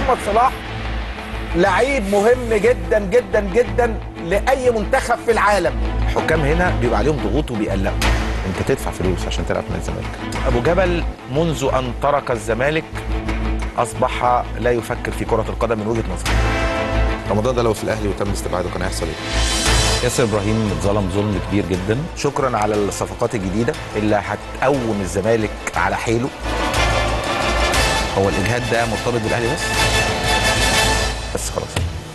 محمد صلاح لعيب مهم جدا جدا جدا لاي منتخب في العالم الحكام هنا بيبقى عليهم ضغوط وبيقلقوا انت تدفع فلوس عشان تلعب في نادي الزمالك ابو جبل منذ ان ترك الزمالك اصبح لا يفكر في كره القدم من وجهه نظري رمضان ده لو في الاهلي وتم استبعاده كان هيحصل ايه ياسر ابراهيم اتظلم ظلم كبير جدا شكرا على الصفقات الجديده اللي هتقوم الزمالك على حيله هو الاجهاد ده مرتبط بالاهلي بس بس خلاص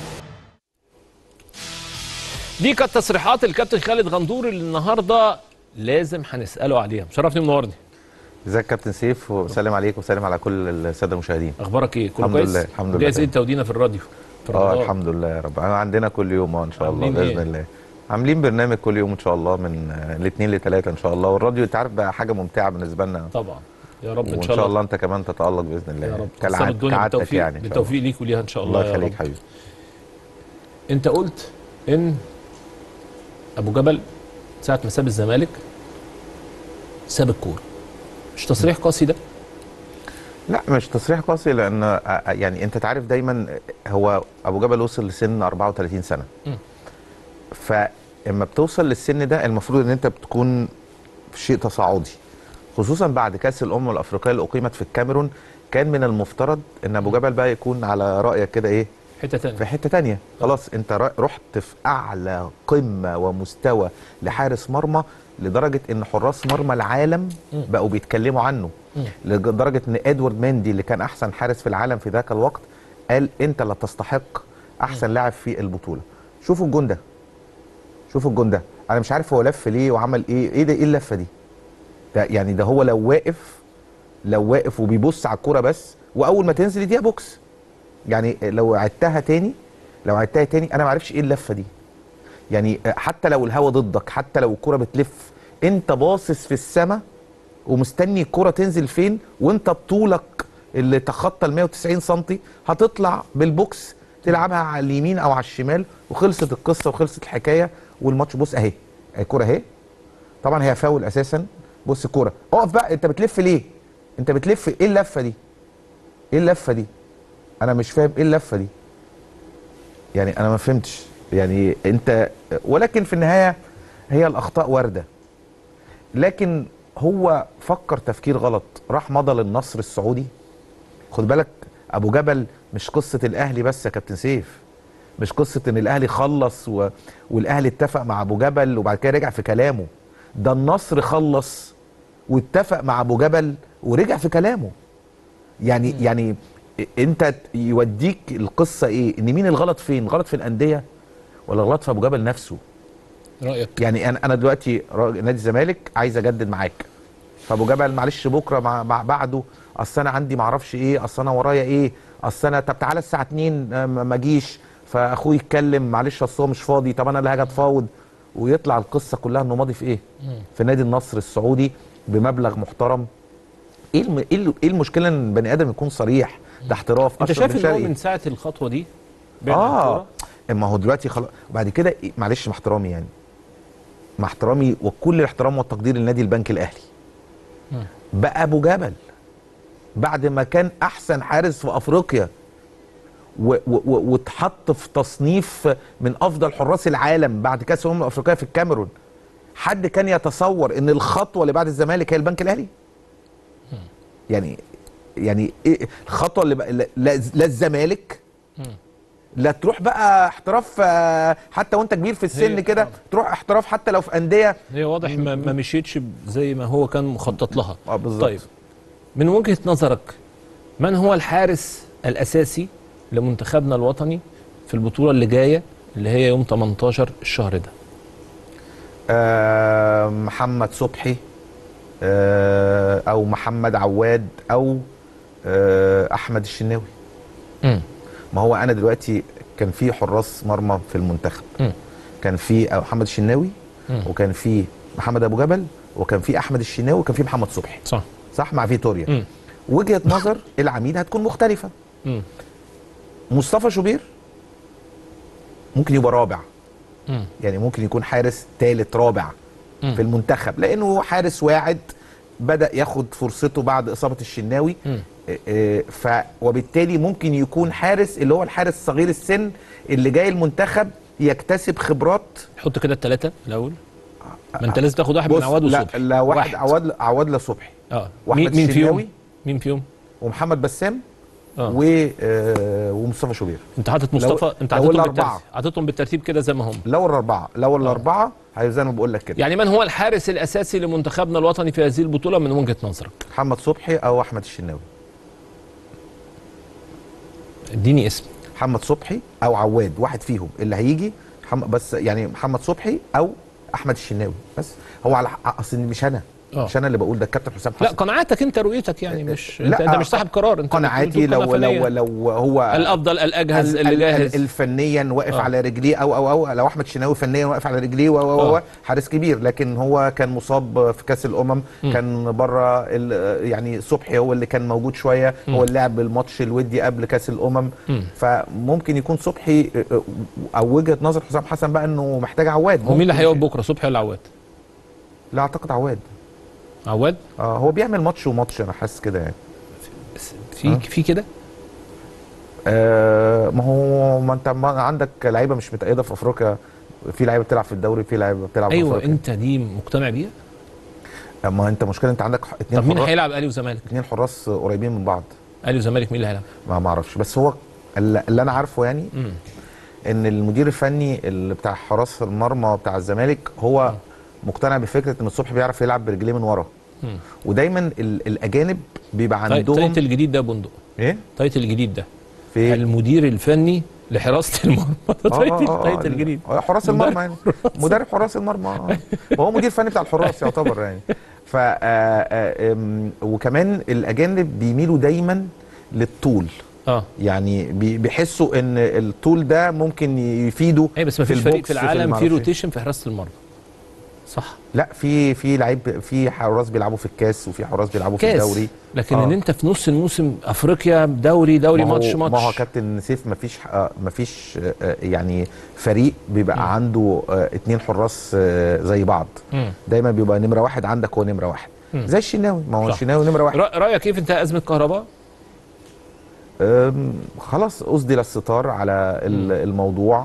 دي كانت تصريحات الكابتن خالد غندور اللي النهارده لازم هنساله عليها شرفني منورني ازيك كابتن سيف وسلم عليك وسلم على كل الساده المشاهدين اخبارك ايه كله الحمد كويس لله، الحمد لله. جاهز انت ودينا في الراديو في اه رمضان. الحمد لله يا رب انا عندنا كل يوم اه ان شاء الله عاملين باذن إيه؟ الله عاملين برنامج كل يوم ان شاء الله من آه، الاثنين لثلاثه ان شاء الله والراديو انت عارف بقى حاجه ممتعه بالنسبه لنا طبعا يا رب ان وان شاء الله, انت كمان تتالق باذن الله يا رب كالعاد- كالعادة الدنيا كعادتك بالتوفيق يعني إن شاء الله. بالتوفيق ليك وليها ان شاء الله, الله يا يخليك رب. حبيبي انت قلت ان ابو جبل ساعه ما ساب الزمالك ساب الكوره مش تصريح قاسي ده لا مش تصريح قاسي لان آه، آه، يعني انت تعرف دايما هو ابو جبل وصل لسن 34 سنه مم. فاما بتوصل للسن ده المفروض ان انت بتكون في شيء تصاعدي خصوصا بعد كاس الامم الافريقيه اللي اقيمت في الكاميرون كان من المفترض ان ابو جبل بقى يكون على رايك كده ايه حته ثانيه في حته تانية خلاص انت را- رحت في اعلى قمه ومستوى لحارس مرمى لدرجه ان حراس مرمى العالم مم. بقوا بيتكلموا عنه مم. لدرجه ان ادوارد مندي اللي كان احسن حارس في العالم في ذاك الوقت قال انت لا تستحق احسن لاعب في البطوله شوفوا الجون ده شوفوا الجون ده انا مش عارف هو لف ليه وعمل ايه ايه ده ايه اللفه دي ده يعني ده هو لو واقف لو واقف وبيبص على الكوره بس واول ما تنزل يديها بوكس يعني لو عدتها تاني لو عدتها تاني انا ما اعرفش ايه اللفه دي يعني حتى لو الهوا ضدك حتى لو الكوره بتلف انت باصص في السماء ومستني الكوره تنزل فين وانت بطولك اللي تخطى ال 190 سم هتطلع بالبوكس تلعبها على اليمين او على الشمال وخلصت القصه وخلصت الحكايه والماتش بص اهي الكوره اهي طبعا هي فاول اساسا بص الكوره اقف بقى انت بتلف ليه انت بتلف ايه اللفه دي ايه اللفه دي انا مش فاهم ايه اللفه دي يعني انا ما فهمتش يعني انت ولكن في النهايه هي الاخطاء وارده لكن هو فكر تفكير غلط راح مضى للنصر السعودي خد بالك ابو جبل مش قصه الاهلي بس يا كابتن سيف مش قصه ان الاهلي خلص و... والاهلي اتفق مع ابو جبل وبعد كده رجع في كلامه ده النصر خلص واتفق مع ابو جبل ورجع في كلامه يعني يعني انت يوديك القصه ايه ان مين الغلط فين غلط في الانديه ولا الغلط في ابو جبل نفسه رايك يعني انا انا دلوقتي راجل- نادي الزمالك عايز اجدد معاك فابو جبل معلش بكره مع, مع بعده اصل انا عندي معرفش ايه اصل انا ورايا ايه اصل انا طب تعالى الساعه 2 آه، ما ما اجيش فاخوي يتكلم معلش اصل هو مش فاضي طب انا اللي هاجي اتفاوض ويطلع القصه كلها انه ماضي في ايه؟ في نادي النصر السعودي بمبلغ محترم ايه الم... ايه ال- إيه المشكله ان بني ادم يكون صريح ده احتراف انت أشرف شايف بن ان هو شرقي. من ساعه الخطوه دي بعد عن اه الكورة؟ ما هو دلوقتي خلاص وبعد كده إيه؟ معلش مع احترامي يعني مع احترامي وكل الاحترام والتقدير لنادي البنك الاهلي مم. بقى ابو جبل بعد ما كان احسن حارس في افريقيا و- و- و- واتحط في تصنيف من افضل حراس العالم بعد كاس الامم الافريقيه في الكاميرون حد كان يتصور ان الخطوه اللي بعد الزمالك هي البنك الاهلي يعني يعني ايه الخطوه اللي بقى لا, لا لا الزمالك لا تروح بقى احتراف آه، حتى وانت كبير في السن هي- كده تروح احتراف حتى لو في انديه هي واضح ما, ما مشيتش زي ما هو كان مخطط لها اه بالظبط طيب من وجهه نظرك من هو الحارس الاساسي لمنتخبنا الوطني في البطوله اللي جايه اللي هي يوم 18 الشهر ده آه محمد صبحي آه او محمد عواد او آه احمد الشناوي ما هو انا دلوقتي كان في حراس مرمى في المنتخب مم. كان في آه، محمد الشناوي مم. وكان في محمد ابو جبل وكان في احمد الشناوي وكان في محمد صبحي صح صح مع فيتوريا مم. وجهه نظر العميد هتكون مختلفه مم. مصطفى شوبير ممكن يبقى رابع مم. يعني ممكن يكون حارس ثالث رابع مم. في المنتخب لانه حارس واعد بدا ياخد فرصته بعد اصابه الشناوي مم. آه، ف وبالتالي ممكن يكون حارس اللي هو الحارس صغير السن اللي جاي المنتخب يكتسب خبرات حط كده الثلاثه الاول ما انت لازم تاخد واحد من بص عواد لا, وصبحي لا واحد عواد عواد لصبحي اه واحمد مين, مين فيهم الشناوي. مين فيهم ومحمد بسام اه و آه، ومصطفى شوبير انت حاطط مصطفى انت لو حاططهم الأربعة. بالترتيب حاططهم بالترتيب كده زي ما هم لو الاربعه لو الاربعه هي زي ما بقول لك كده يعني من هو الحارس الاساسي لمنتخبنا الوطني في هذه البطوله من وجهه نظرك محمد صبحي او احمد الشناوي اديني اسم محمد صبحي او عواد واحد فيهم اللي هيجي محمد بس يعني محمد صبحي او احمد الشناوي بس هو على اصل مش انا آه. مش انا اللي بقول ده الكابتن حسام لا حسن قناعاتك انت رؤيتك يعني مش لا، انت, انت مش صاحب قرار انت قناعاتي بتقول لو قناعة لو فنية. لو هو الافضل الاجهز ال- اللي ال- جاهز ال- الفنيا واقف آه. على رجليه او او او لو احمد شناوي فنيا واقف على رجليه و و و آه. حارس كبير لكن هو كان مصاب في كاس الامم كان بره ال- يعني صبحي هو اللي كان موجود شويه هو اللي لعب الماتش الودي قبل كاس الامم مم. فممكن يكون صبحي او وجهه نظر حسام حسن بقى انه محتاج عواد هو مين اللي ممكن- هيقف بكره صبحي ولا عواد؟ لا اعتقد عواد عواد اه هو بيعمل ماتش وماتش انا حاسس كده يعني بس في في كده آه ما هو ما انت ما عندك لعيبه مش متأيده في افريقيا في لعيبه بتلعب في الدوري في لعيبه بتلعب في ايوه افريقيا انت دي مقتنع بيها ما انت مشكله انت عندك ح- اتنين طب مين حراس هيلعب اهلي وزمالك؟ اتنين حراس قريبين من بعض اهلي وزمالك مين اللي هيلعب؟ ما ما اعرفش بس هو اللي اللي انا عارفه يعني مم. ان المدير الفني اللي بتاع حراس المرمى بتاع الزمالك هو مقتنع بفكره ان الصبح بيعرف يلعب برجليه من ورا مم. ودايما ال- الاجانب بيبقى طيب عندهم تايتل الجديد ده يا بندق ايه تايتل الجديد ده في المدير الفني لحراسه المرمى ده تايتل تايتل الجديد آه، حراس المرمى يعني مدرب حراس المرمى آه. وهو مدير فني بتاع الحراس يعتبر يعني ف آه، آه، آم، وكمان الاجانب بيميلوا دايما للطول اه يعني بي- بيحسوا ان الطول ده ممكن يفيده اي بس ما فيش فريق البوكس، في العالم المعرفش فيه إيه. روتيشن في حراسه المرمى صح لا في في لعيب في حراس بيلعبوا في الكاس وفي حراس بيلعبوا في كاس الدوري لكن آه. ان انت في نص الموسم افريقيا دوري دوري ما هو- ماتش ماتش ما هو كابتن سيف ما فيش ما فيش يعني فريق بيبقى مم. عنده آه، اتنين حراس آه، زي بعض مم. دايما بيبقى نمره واحد عندك هو نمره واحد مم. زي الشناوي ما هو صح. الشناوي نمره واحد رأ- رايك كيف انت ازمه كهرباء؟ أم، خلاص أسدل الستار على ال- الموضوع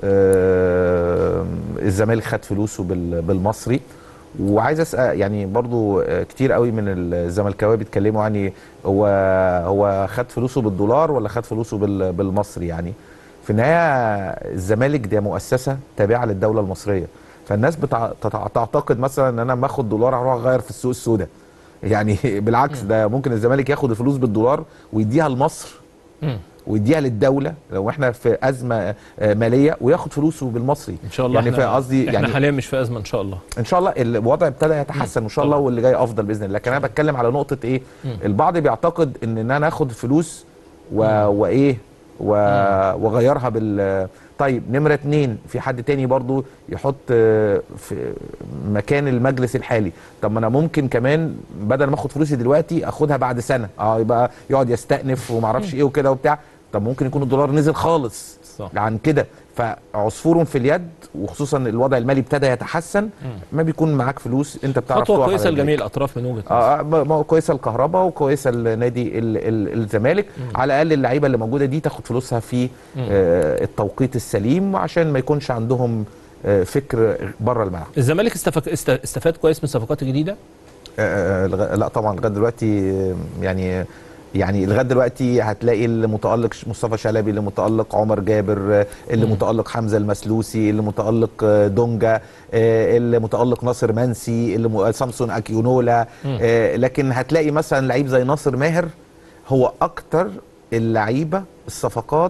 أم، الزمالك خد فلوسه بال- بالمصري وعايز اسال يعني برضو آه، كتير قوي من الزملكاويه بيتكلموا يعني هو هو خد فلوسه بالدولار ولا خد فلوسه بال- بالمصري يعني في النهايه الزمالك دي مؤسسه تابعه للدوله المصريه فالناس بتع... تتع- تعتقد مثلا ان انا لما اخد دولار هروح اغير في السوق السوداء يعني بالعكس ده ممكن الزمالك ياخد الفلوس بالدولار ويديها لمصر مم. ويديها للدوله لو احنا في ازمه آه، ماليه وياخد فلوسه بالمصري ان شاء الله يعني احنا في قصدي احنا يعني حاليا مش في ازمه ان شاء الله ان شاء الله الوضع ابتدى يتحسن وان شاء الله طبعا. واللي جاي افضل باذن الله لكن انا بتكلم على نقطه ايه مم. البعض بيعتقد ان ان انا اخد فلوس و... وايه و... واغيرها بال طيب نمره اتنين في حد تاني برضو يحط آه، في مكان المجلس الحالي طب ما انا ممكن كمان بدل ما اخد فلوسي دلوقتي اخدها بعد سنه اه يبقى يقعد يستأنف ومعرفش ايه وكده وبتاع طب ممكن يكون الدولار نزل خالص صح. عن كده فعصفور في اليد وخصوصا الوضع المالي ابتدى يتحسن ما بيكون معاك فلوس انت بتعرف خطوه تقف كويسه على رجليك. لجميع الاطراف من وجهه نظري اه آه، ما ما هو كويسه الكهرباء وكويسه النادي ال- ال- الزمالك على الاقل اللعيبه اللي موجوده دي تاخد فلوسها في آه التوقيت السليم عشان ما يكونش عندهم آه فكر بره الملعب الزمالك استفك... است... استفاد كويس من الصفقات الجديده آه، آه، لغا- لا طبعا لغايه دلوقتي آه، يعني يعني لغايه دلوقتي هتلاقي اللي متالق ش- مصطفى شلبي اللي متالق عمر جابر آه، اللي متالق حمزه المسلوسي اللي متالق آه، دونجا آه، اللي متالق ناصر منسي اللي م- سامسون اكيونولا آه، لكن هتلاقي مثلا لعيب زي ناصر ماهر هو اكتر اللعيبه الصفقات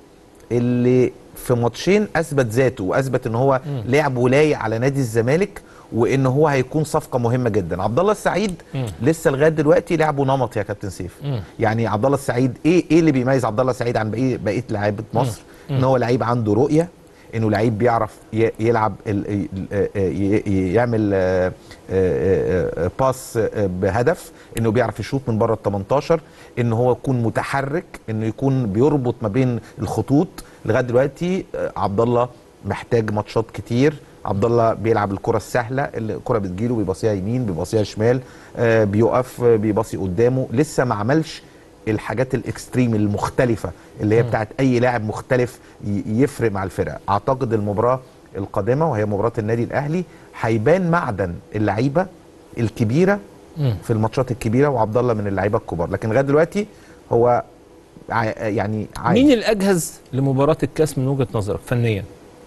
اللي في ماتشين اثبت ذاته واثبت ان هو لاعب ولايق على نادي الزمالك وان هو هيكون صفقه مهمه جدا عبد الله السعيد مم. لسه لغايه دلوقتي لعبه نمط يا كابتن سيف مم. يعني عبد الله السعيد ايه ايه اللي بيميز عبد الله السعيد عن بقيه بقيه لعيبه مصر ان هو لعيب عنده رؤيه انه لعيب بيعرف ي- يلعب ال- ي- ي- ي- يعمل آه، آه، آه، باس آه، بهدف انه بيعرف يشوط من بره ال 18 ان هو يكون متحرك انه يكون بيربط ما بين الخطوط لغايه دلوقتي آه، عبد الله محتاج ماتشات كتير عبد الله بيلعب الكره السهله اللي الكره بتجيله بيباصيها يمين بيباصيها شمال آه، بيقف آه، بيباصي قدامه لسه ما عملش الحاجات الاكستريم المختلفه اللي هي بتاعت اي لاعب مختلف ي- يفرق مع الفرقه اعتقد المباراه القادمه وهي مباراه النادي الاهلي هيبان معدن اللعيبه الكبيره مم. في الماتشات الكبيره وعبد الله من اللعيبه الكبار لكن لغايه دلوقتي هو ع- يعني عادي. مين الاجهز لمباراه الكاس من وجهه نظرك فنيا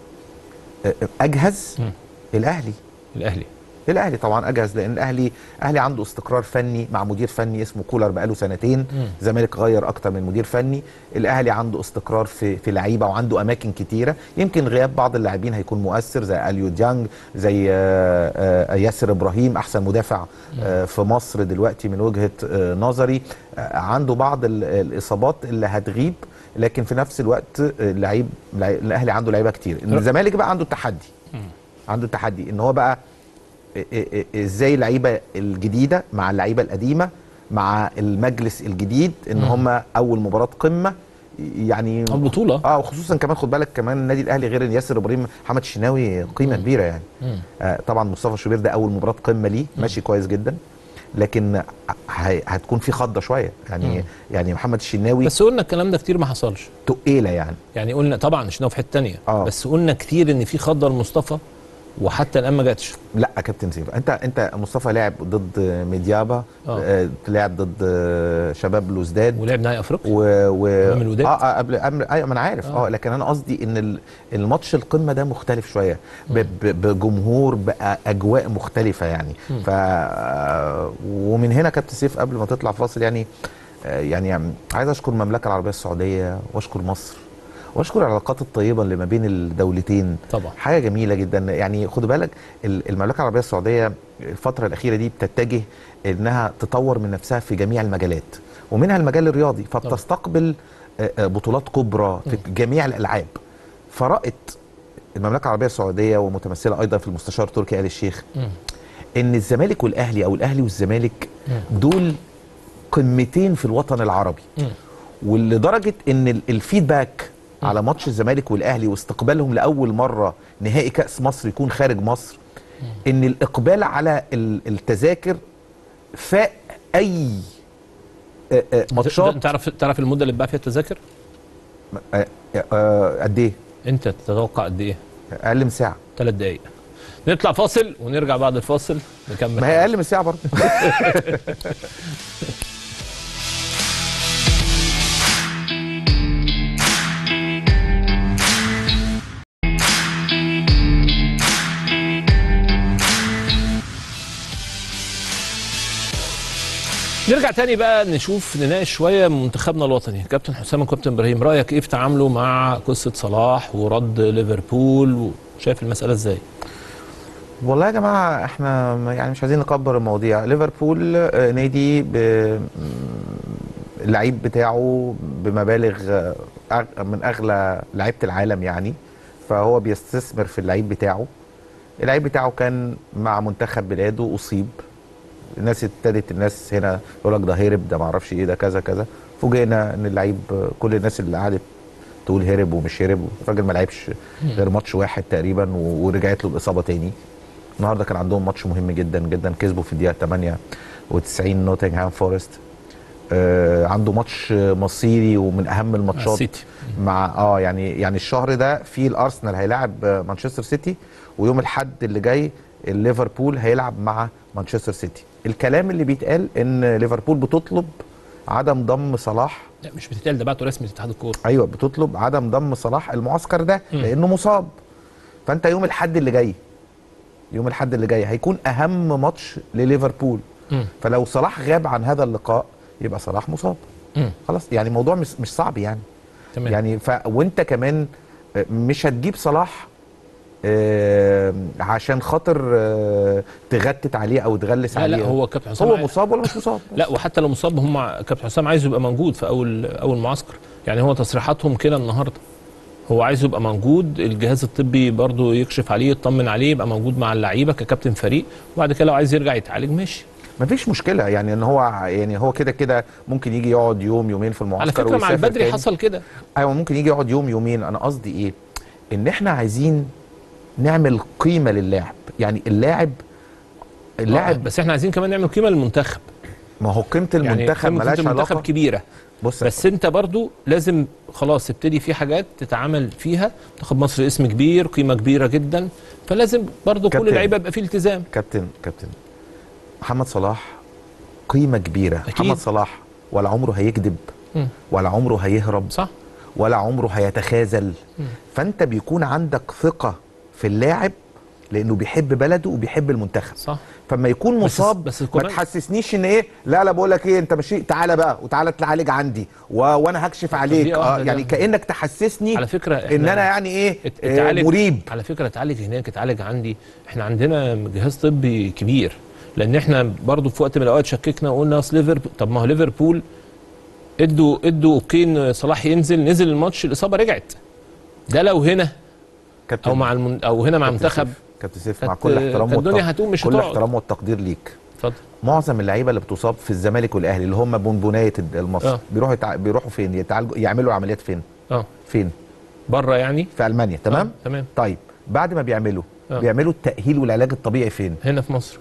اجهز مم. الاهلي الاهلي الاهلي طبعا اجهز لان الاهلي اهلي عنده استقرار فني مع مدير فني اسمه كولر بقاله سنتين مم. الزمالك غير اكتر من مدير فني الاهلي عنده استقرار في في لعيبه وعنده اماكن كتيره يمكن غياب بعض اللاعبين هيكون مؤثر زي اليو ديانج زي آه، آه، ياسر ابراهيم احسن مدافع آه، في مصر دلوقتي من وجهه آه، نظري آه، عنده بعض ال- الاصابات اللي هتغيب لكن في نفس الوقت آه، اللعيب لعي- الاهلي عنده لعيبه كتير الزمالك بقى عنده التحدي عنده التحدي ان هو بقى إ- إ- إ- ازاي اللعيبه الجديده مع اللعيبه القديمه مع المجلس الجديد ان هم اول مباراه قمه يعني البطوله اه وخصوصا كمان خد بالك كمان النادي الاهلي غير إن ياسر ابراهيم محمد الشناوي قيمه كبيره يعني مم. آه طبعا مصطفى شوبير ده اول مباراه قمه ليه ماشي كويس جدا لكن ه- هتكون في خضه شويه يعني مم. يعني محمد الشناوي بس قلنا الكلام ده كتير ما حصلش تقيله يعني يعني قلنا طبعا شنو في حته تانية آه. بس قلنا كتير ان في خضه لمصطفى وحتى الان ما جاتش لا يا كابتن سيف انت انت مصطفى لعب ضد ميديابا آه. آه. لعب ضد آه، شباب بلوزداد ولعب نهائي افريقيا و, و... أمام الوداد؟ اه, آه قبل قبل ايوه ما انا عارف آه. اه, لكن انا قصدي ان ال- الماتش القمه ده مختلف شويه ب... ب... بجمهور باجواء مختلفه يعني مم. ف آه، ومن هنا كابتن سيف قبل ما تطلع فاصل يعني آه، يعني عايز اشكر المملكه العربيه السعوديه واشكر مصر واشكر العلاقات الطيبه اللي ما بين الدولتين طبعا حاجه جميله جدا يعني خدوا بالك ال- المملكه العربيه السعوديه الفتره الاخيره دي بتتجه انها تطور من نفسها في جميع المجالات ومنها المجال الرياضي فبتستقبل آه، آه، بطولات كبرى في جميع الالعاب فرأت المملكه العربيه السعوديه ومتمثله ايضا في المستشار تركي آل الشيخ مم. ان الزمالك والاهلي او الاهلي والزمالك مم. دول قمتين في الوطن العربي مم. ولدرجه ان ال- الفيدباك على ماتش الزمالك والاهلي واستقبالهم لاول مره نهائي كاس مصر يكون خارج مصر ان الاقبال على ال- التذاكر فاق اي آه، آه، ماتشات انت تعرف تعرف المده اللي اتباع فيها التذاكر آه، آه، قد ايه انت تتوقع قد ايه اقل من ساعه ثلاث دقائق نطلع فاصل ونرجع بعد الفاصل نكمل ما هي اقل من ساعه برضه نرجع تاني بقى نشوف نناقش شويه منتخبنا الوطني كابتن حسام وكابتن ابراهيم رايك ايه في تعامله مع قصه صلاح ورد ليفربول وشايف المساله ازاي والله يا جماعه احنا م- يعني مش عايزين نكبر المواضيع ليفربول آه، نادي ب م- اللعيب بتاعه بمبالغ آه، أغ- من اغلى لعيبه العالم يعني فهو بيستثمر في اللعيب بتاعه اللعيب بتاعه كان مع منتخب بلاده اصيب الناس ابتدت الناس هنا يقول لك ده هرب ده معرفش ايه ده كذا كذا فوجئنا ان اللعيب آه، كل الناس اللي قعدت تقول هرب ومش هرب الراجل ما لعبش غير ماتش واحد تقريبا و- ورجعت له الاصابه تاني النهارده كان عندهم ماتش مهم جدا جدا كسبوا في الدقيقه 98 نوتنغهام فورست آه عنده ماتش مصيري ومن اهم الماتشات السيتي. مع اه يعني يعني الشهر ده في الارسنال هيلاعب آه، مانشستر سيتي ويوم الاحد اللي جاي ليفربول هيلعب مع مانشستر سيتي الكلام اللي بيتقال ان ليفربول بتطلب عدم ضم صلاح لا مش بتتقال ده بعته رسمي لاتحاد الكوره ايوه بتطلب عدم ضم صلاح المعسكر ده مم. لانه مصاب فانت يوم الاحد اللي جاي يوم الاحد اللي جاي هيكون اهم ماتش لليفربول مم. فلو صلاح غاب عن هذا اللقاء يبقى صلاح مصاب مم. خلاص يعني الموضوع مش مش صعب يعني تمام يعني ف وانت كمان آه، مش هتجيب صلاح آه، عشان خاطر آه، تغتت عليه او تغلس لا عليه لا هو كابتن حسام هو عايز- مصاب ولا مش مصاب لا وحتى لو مصاب هم كابتن حسام عايزه يبقى موجود في اول اول معسكر يعني هو تصريحاتهم كده النهارده هو عايزه يبقى موجود الجهاز الطبي برضه يكشف عليه يطمن عليه يبقى موجود مع اللعيبه ككابتن فريق وبعد كده لو عايز يرجع يتعالج ماشي مفيش مشكله يعني ان هو يعني هو كده كده ممكن يجي يقعد يوم يومين في المعسكر على فكره مع ويسافر البدري تاني. حصل كده ايوه ممكن يجي يقعد يوم يومين انا قصدي ايه ان احنا عايزين نعمل قيمه للاعب يعني اللاعب آه، اللاعب بس احنا عايزين كمان نعمل قيمه للمنتخب ما هو قيمه يعني المنتخب قيمة ملهاش المنتخب علاقه كبيره بص بس انت برضو لازم خلاص تبتدي في حاجات تتعامل فيها منتخب مصر اسم كبير قيمه كبيره جدا فلازم برضو كل كابتن. اللعيبه يبقى فيه التزام كابتن كابتن محمد صلاح قيمه كبيره أكيد. محمد صلاح ولا عمره هيكذب مم. ولا عمره هيهرب صح ولا عمره هيتخاذل فانت بيكون عندك ثقه في اللاعب لانه بيحب بلده وبيحب المنتخب صح فما يكون بس- مصاب بس ما كمان- تحسسنيش ان ايه لا لا بقول لك ايه انت ماشي تعالى بقى وتعالى تعالج عندي و... وانا هكشف عليك دقيقة آه واحدة يعني ده. كانك تحسسني على فكره ان انا يعني ايه ات- آه، اتعالج مريب على فكره اتعالج هناك اتعالج عندي احنا عندنا جهاز طبي كبير لان احنا برضو في وقت من الاوقات شككنا وقلنا اصل ليفربول طب ما هو ليفربول ادوا ادوا اوكي ان صلاح ينزل نزل الماتش الاصابه رجعت ده لو هنا كابتن او مع المن... او هنا مع كابتن المنتخب سيف، كابتن سيف مع كانت- كل احترام كانت الدنيا والتق- هتقوم مش كل هتقعد. احترام والتقدير ليك اتفضل معظم اللعيبه اللي بتصاب في الزمالك والاهلي اللي هم بونبونايه المصري آه. بيروحوا يتع... بيروحوا فين يتعالجوا يعملوا عمليات فين اه فين بره يعني في المانيا تمام آه. تمام طيب بعد ما بيعملوا آه. بيعملوا التاهيل والعلاج الطبيعي فين هنا في مصر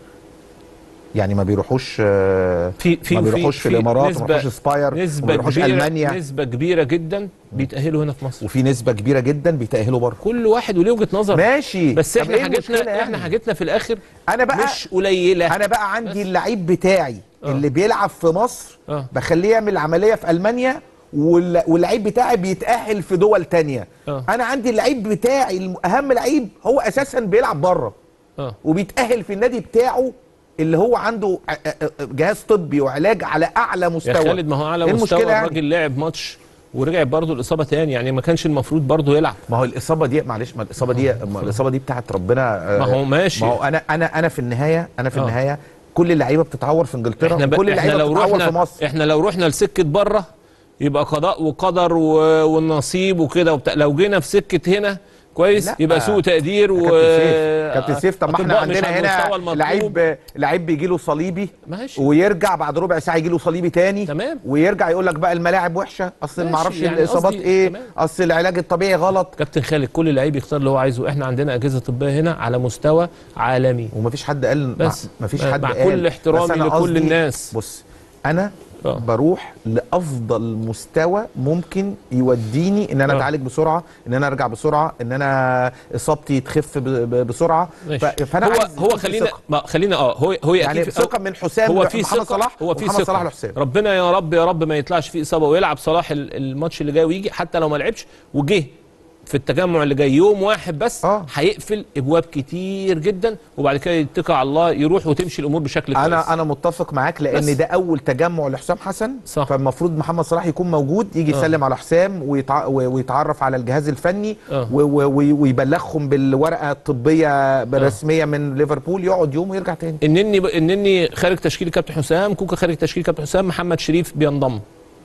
يعني ما بيروحوش آه، في في ما في- بيروحوش في, في الامارات ما نسبة- بيروحوش سباير ما نسبه بيروحوش كبيره المانيا نسبه كبيره جدا بيتاهلوا هنا في مصر وفي نسبه كبيره جدا بيتاهلوا بره كل واحد وليه وجهه نظر ماشي بس طب احنا إيه حاجتنا المشكلة يعني؟ احنا حاجتنا في الاخر انا بقى مش قليله انا بقى عندي اللعيب بتاعي آه. اللي بيلعب في مصر اه بخليه يعمل عمليه في المانيا وال- واللعيب بتاعي بيتاهل في دول تانية آه. انا عندي اللعيب بتاعي الم- اهم لعيب هو اساسا بيلعب بره اه وبيتاهل في النادي بتاعه اللي هو عنده ع- ع- جهاز طبي وعلاج على اعلى يا مستوى خالد ما هو على إيه مستوى المشكلة يعني؟ الراجل لعب ماتش ورجع برضه الاصابه تاني يعني ما كانش المفروض برضه يلعب ما هو الاصابه دي معلش ما الاصابه دي ما الاصابه دي بتاعت ربنا آه، ما هو ماشي ما هو انا انا انا في النهايه انا في آه. النهايه كل اللعيبه بتتعور في انجلترا احنا وكل ب... احنا اللعيبه لو بتتعور في رحنا مصر احنا لو رحنا لسكه بره يبقى قضاء وقدر و... والنصيب وكده وبتاع لو جينا في سكه هنا كويس لا. يبقى سوء تقدير يا و كابتن سيف كابتن سيف طب ما احنا أطباء مش عندنا على المستوى هنا المطلوب. لعيب لعيب بيجي له صليبي ماشي ويرجع بعد ربع ساعه يجي له صليبي تاني تمام. ويرجع يقول لك بقى الملاعب وحشه اصل ما ماشي، اعرفش يعني الاصابات قصدي- ايه تمام. اصل العلاج الطبيعي غلط كابتن خالد كل لعيب يختار اللي هو عايزه احنا عندنا اجهزه طبيه هنا على مستوى عالمي ومفيش حد قال بس ما فيش مع- حد مع قال كل بس احترامي أنا لكل قصدي- الناس. بص انا آه. بروح لافضل مستوى ممكن يوديني ان انا آه. اتعالج بسرعه ان انا ارجع بسرعه ان انا اصابتي تخف ب- ب- بسرعه ماشي. ف- فانا هو عايز هو يكون في خلينا ثقة. ما خلينا اه هو هو يعني أكيد- ثقه من حسام هو ل- في محمد ثقة صلاح هو في ومحمد صلاح ثقة لحسام ربنا يا رب يا رب ما يطلعش فيه اصابه ويلعب صلاح ال- الماتش اللي جاي ويجي حتى لو ما لعبش وجه في التجمع اللي جاي يوم واحد بس آه. هيقفل ابواب كتير جدا وبعد كده يتكل على الله يروح وتمشي الامور بشكل كويس انا انا متفق معاك لان بس. ده اول تجمع لحسام حسن صح. فالمفروض محمد صلاح يكون موجود يجي آه. يسلم على حسام ويتع... و- ويتعرف على الجهاز الفني آه. و... و... و- ويبلغهم بالورقه الطبيه الرسميه من ليفربول يقعد يوم ويرجع تاني انني ب... انني خارج تشكيل كابتن حسام كوكا خارج تشكيل كابتن حسام محمد شريف بينضم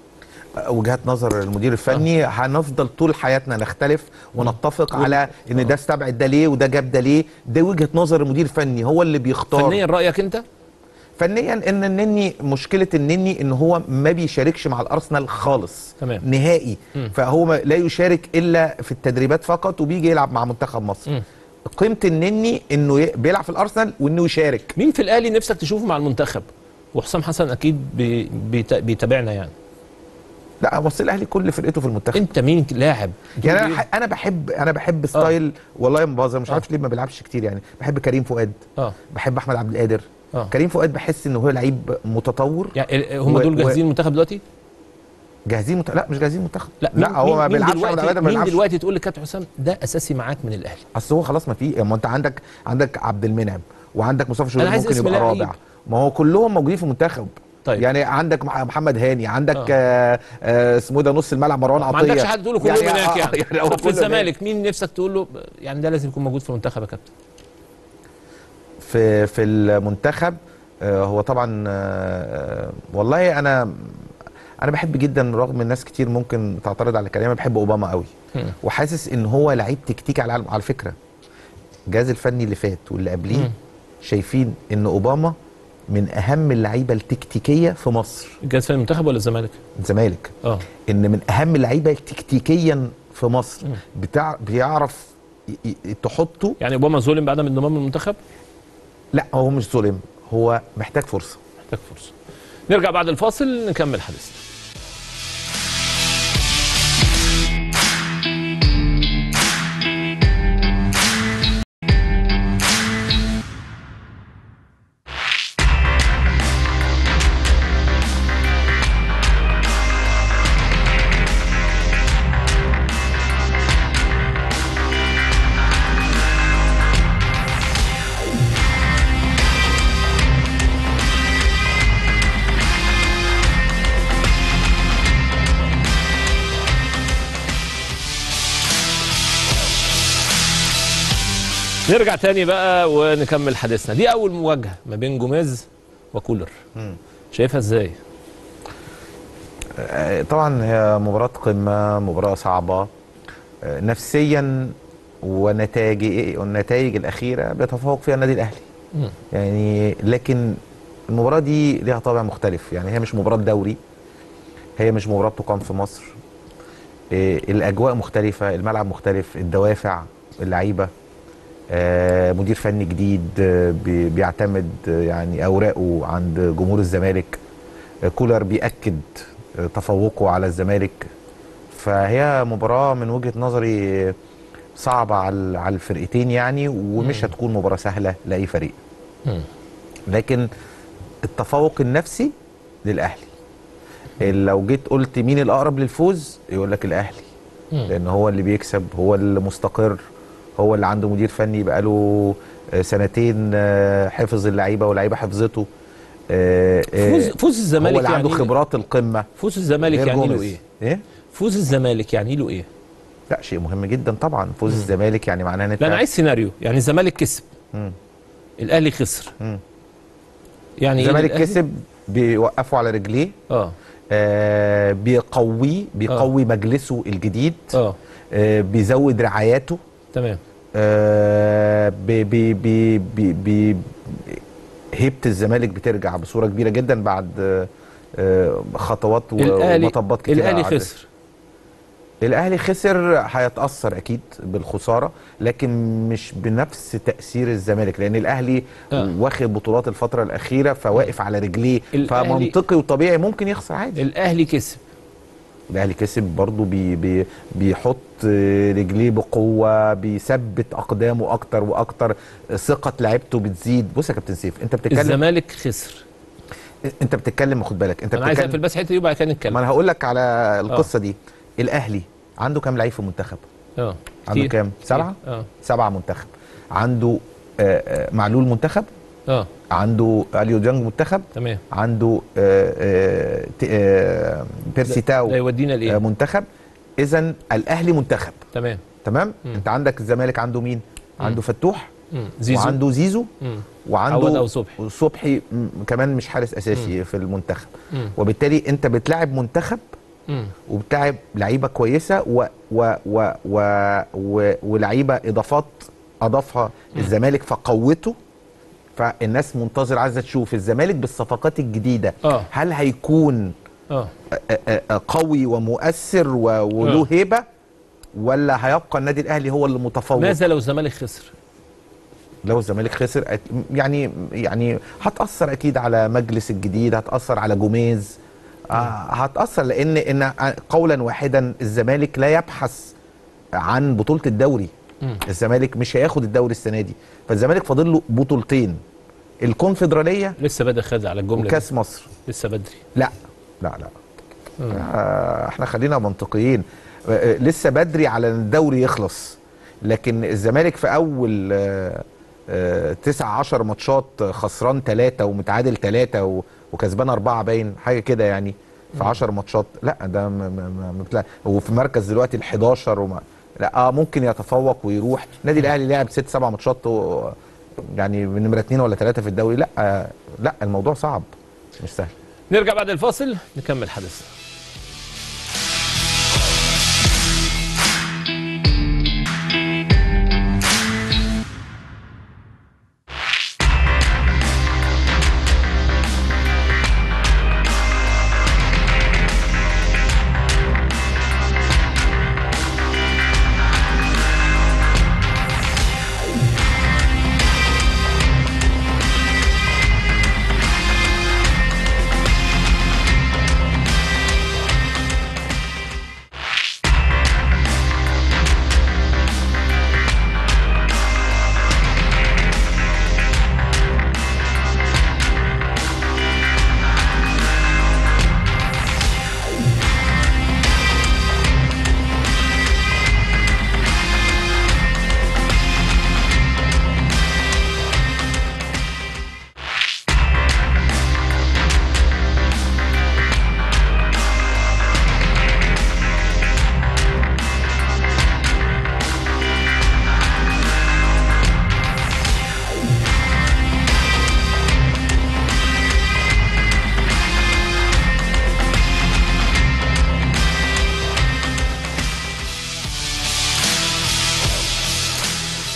وجهات نظر المدير الفني هنفضل طول حياتنا نختلف ونتفق على ان ده استبعد ده ليه وده جاب ده ليه ده وجهه نظر المدير الفني هو اللي بيختار فنيا رايك انت فنيا ان النني مشكله النني ان هو ما بيشاركش مع الارسنال خالص تمام. نهائي مم. فهو ما- لا يشارك الا في التدريبات فقط وبيجي يلعب مع منتخب مصر مم. قيمه النني انه ي- بيلعب في الارسنال وانه يشارك مين في الاهلي نفسك تشوفه مع المنتخب وحسام حسن اكيد بي... بيت... بيتابعنا يعني لا بص الاهلي كل فرقته في المنتخب انت مين لاعب يعني تقول انا ح- انا بحب انا بحب ستايل والله ما بهزر مش آه. عارف ليه ما بيلعبش كتير يعني بحب كريم فؤاد اه بحب احمد عبد القادر اه كريم فؤاد بحس ان هو لعيب متطور يعني ال- هم و- دول و- جاهزين المنتخب دلوقتي؟ جاهزين مت... لا مش جاهزين منتخب لا لا مين هو ما مين- مين بيلعبش احمد عبد دلوقتي القادر ما مين بيلعبش دلوقتي تقول لكابتن حسام ده اساسي معاك من الاهلي اصل هو خلاص ما في ما انت عندك عندك عبد المنعم وعندك مصطفى شوبير أنا عايز ممكن اسم يبقى لعيب. رابع ما هو كلهم موجودين في المنتخب طيب. يعني عندك مح- محمد هاني عندك آه. آه. آه اسمه ده نص الملعب مروان ما عطيه عندكش حد تقول له كلهم هناك آه، يعني, يعني هو طب في كله هناك. الزمالك مين نفسك تقول له يعني ده لازم يكون موجود في المنتخب يا كابتن في في المنتخب آه هو طبعا آه والله انا انا بحب جدا رغم الناس كتير ممكن تعترض على كلامي بحب اوباما قوي مم. وحاسس ان هو لعيب تكتيكي على العالم على فكره الجهاز الفني اللي فات واللي قبليه مم. شايفين ان اوباما من اهم اللعيبه التكتيكيه في مصر الجهاز في المنتخب ولا الزمالك؟ الزمالك اه ان من اهم اللعيبه تكتيكيا في مصر مم. بتاع بيعرف ي- ي- تحطه يعني اوباما ظلم بعد من انضمام المنتخب لا هو مش ظلم هو محتاج فرصه محتاج فرصه نرجع بعد الفاصل نكمل حديثنا نرجع تاني بقى ونكمل حديثنا دي اول مواجهه ما بين جوميز وكولر شايفها ازاي آه، طبعا هي مباراة قمة مباراة صعبة آه، نفسيا ونتائج النتائج الأخيرة بيتفوق فيها النادي الأهلي مم. يعني لكن المباراة دي ليها طابع مختلف يعني هي مش مباراة دوري هي مش مباراة تقام في مصر آه، الأجواء مختلفة الملعب مختلف الدوافع اللعيبة آه، مدير فني جديد آه، بي- بيعتمد آه، يعني أوراقه عند جمهور الزمالك آه، كولر بيأكد آه، تفوقه على الزمالك فهي مباراة من وجهة نظري صعبة على على الفرقتين يعني ومش هتكون مباراة سهلة لأي فريق مم. لكن التفوق النفسي للأهلي لو جيت قلت مين الأقرب للفوز يقول لك الأهلي مم. لأن هو اللي بيكسب هو اللي مستقر هو اللي عنده مدير فني بقاله آه، سنتين آه، حفظ اللعيبة واللعيبة حفظته آه، آه، فوز فوز الزمالك هو اللي عنده يعني خبرات القمة فوز الزمالك غير يعني له جوميز. ايه ايه فوز الزمالك يعني له ايه لا شيء مهم جدا طبعا فوز الزمالك يعني معناه ان انت لا انا عايز سيناريو يعني الزمالك كسب مم. الاهلي خسر مم. يعني إيه الزمالك الأهلي- كسب بيوقفه على رجليه اه آه بيقويه بيقوي مجلسه الجديد اه آه بيزود رعاياته تمام آه بي بي بي بي بي هيبه الزمالك بترجع بصوره كبيره جدا بعد آه، آه خطوات و- الاهلي ومطبات كتير الاهلي عدت. خسر الاهلي خسر هيتاثر اكيد بالخساره لكن مش بنفس تاثير الزمالك لان الاهلي آه. واخد بطولات الفتره الاخيره فواقف على رجليه الأهلي- فمنطقي وطبيعي ممكن يخسر عادي الاهلي كسب الاهلي كسب برضه بي بي بيحط آه، رجليه بقوه بيثبت اقدامه اكتر واكتر ثقه لعيبته بتزيد بص يا كابتن سيف انت بتتكلم الزمالك خسر انت بتتكلم خد بالك انت انا عايز اقفل بتتكلم بس الحته دي وبعد كده ما نتكلم انا هقول لك على القصه دي الاهلي عنده كام لعيب في المنتخب اه عنده كتير. كام كتير. سبعه اه سبعه منتخب عنده آه، آه، معلول منتخب اه عنده اليو ديانج منتخب تمام عنده آه، آه، ت- آه، بيرسي تاو ده يودينا آه، لايه منتخب اذا الاهلي منتخب تمام تمام مم. انت عندك الزمالك عنده مين عنده فتوح مم. زيزو وعنده زيزو مم. وعنده عوض أو صبحي. صبحي م- كمان مش حارس اساسي في المنتخب مم. وبالتالي انت بتلاعب منتخب مم. وبتلاعب لعيبه كويسه و و و و و ولعيبه اضافات اضافها الزمالك فقوته فالناس منتظر عايزه تشوف الزمالك بالصفقات الجديده اه هل هيكون اه آه، آه، آه، قوي ومؤثر و- وله آه. هيبه ولا هيبقى النادي الاهلي هو اللي متفوق ماذا لو الزمالك خسر لو الزمالك خسر أت- يعني يعني هتاثر اكيد على مجلس الجديد هتاثر على جوميز آه هتاثر لان ان قولا واحدا الزمالك لا يبحث عن بطوله الدوري مم. الزمالك مش هياخد الدوري السنه دي فالزمالك فاضل له بطولتين الكونفدراليه لسه بدري خد على الجمله دي. وكاس مصر لسه بدري لا لا لا آه احنا خلينا منطقيين آه آه، لسه بدري على الدوري يخلص لكن الزمالك في اول آه آه تسع عشر ماتشات خسران ثلاثة ومتعادل ثلاثة و- وكسبان أربعة باين حاجة كده يعني في 10 ماتشات لا ده م- م- م- متلا- وفي مركز دلوقتي ال 11 وما لا اه ممكن يتفوق ويروح النادي الاهلي لعب ست سبع ماتشات و- يعني من نمره اثنين ولا ثلاثه في الدوري لا آه لا الموضوع صعب مش سهل نرجع بعد الفاصل نكمل حدثنا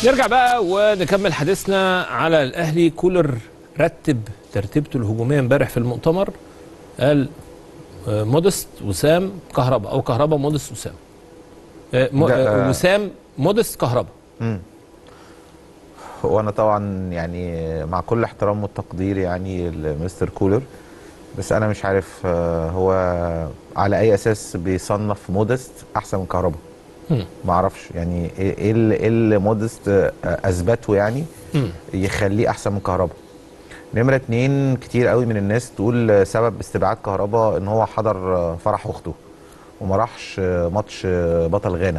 نرجع بقى ونكمل حديثنا على الاهلي كولر رتب ترتيبته الهجوميه امبارح في المؤتمر قال آه، مودست وسام كهربا او كهربا مودست وسام آه، مو- ده، آه، آه، وسام مودست كهربا وانا طبعا يعني مع كل احترام والتقدير يعني لمستر كولر بس انا مش عارف آه، هو على اي اساس بيصنف مودست احسن من كهربا مم. ما اعرفش يعني ايه إيه اللي, إيه اللي مودست آه، اثبته يعني مم. يخليه احسن من كهربا نمرة اتنين كتير قوي من الناس تقول سبب استبعاد كهربا ان هو حضر فرح اخته وما راحش ماتش بطل غانا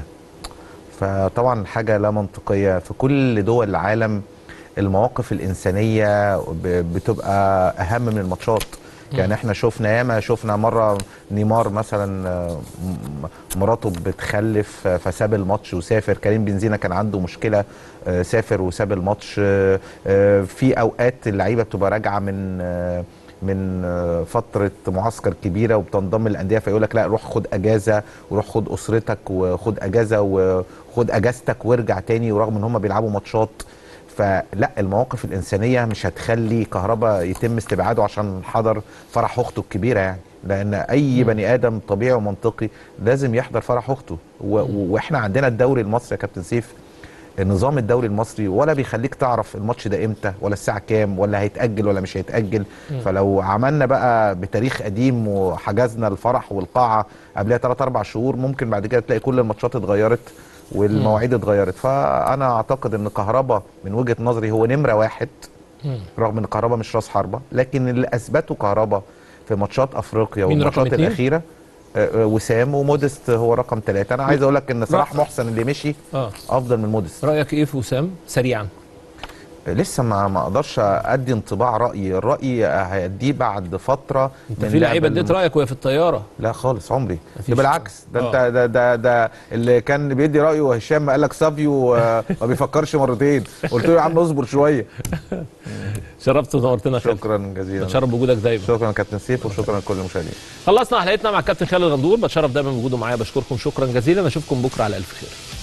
فطبعا حاجة لا منطقية في كل دول العالم المواقف الإنسانية ب- بتبقى أهم من الماتشات يعني احنا شفنا ياما شفنا مرة نيمار مثلا آه، م- مراته بتخلف آه، فساب الماتش وسافر كريم بنزيما كان عنده مشكلة آه، سافر وساب الماتش آه، آه، في أوقات اللعيبة بتبقى راجعة من آه، من آه، فتره معسكر كبيره وبتنضم الانديه فيقول لك لا روح خد اجازه وروح خد اسرتك وخد اجازه وخد اجازتك وارجع تاني ورغم ان هم بيلعبوا ماتشات فلا المواقف الانسانيه مش هتخلي كهربا يتم استبعاده عشان حضر فرح اخته الكبيره يعني لان اي بني ادم طبيعي ومنطقي لازم يحضر فرح اخته و- و- واحنا عندنا الدوري المصري يا كابتن سيف النظام الدوري المصري ولا بيخليك تعرف الماتش ده امتى ولا الساعه كام ولا هيتاجل ولا مش هيتاجل فلو عملنا بقى بتاريخ قديم وحجزنا الفرح والقاعه قبلها 3 4 شهور ممكن بعد كده تلاقي كل الماتشات اتغيرت والمواعيد اتغيرت فانا اعتقد ان كهربا من وجهه نظري هو نمره واحد رغم ان كهربا مش راس حربه لكن اللي اثبته كهربا في ماتشات افريقيا مين رقم والماتشات اتنين؟ الاخيره آه، آه، وسام ومودست هو رقم ثلاثة انا عايز اقول لك ان صلاح رقم. محسن اللي مشي اه افضل من مودست رايك ايه في وسام سريعا لسه ما ما اقدرش ادي انطباع رايي الراي هيديه بعد فتره انت في لعيبه اديت رايك وهي في الطياره لا خالص عمري مفيش. ده بالعكس ده آه. انت ده, ده ده اللي كان بيدي رايه هشام قال لك سافيو آه، ما بيفكرش مرتين قلت له يا عم اصبر شويه شرفت ونورتنا يا كابتن شكرا جزيلا بتشرف بوجودك دايما شكرا كابتن سيف وشكرا لكل المشاهدين خلصنا حلقتنا مع الكابتن خالد غندور بتشرف دايما بوجوده معايا بشكركم شكرا جزيلا اشوفكم بكره على الف خير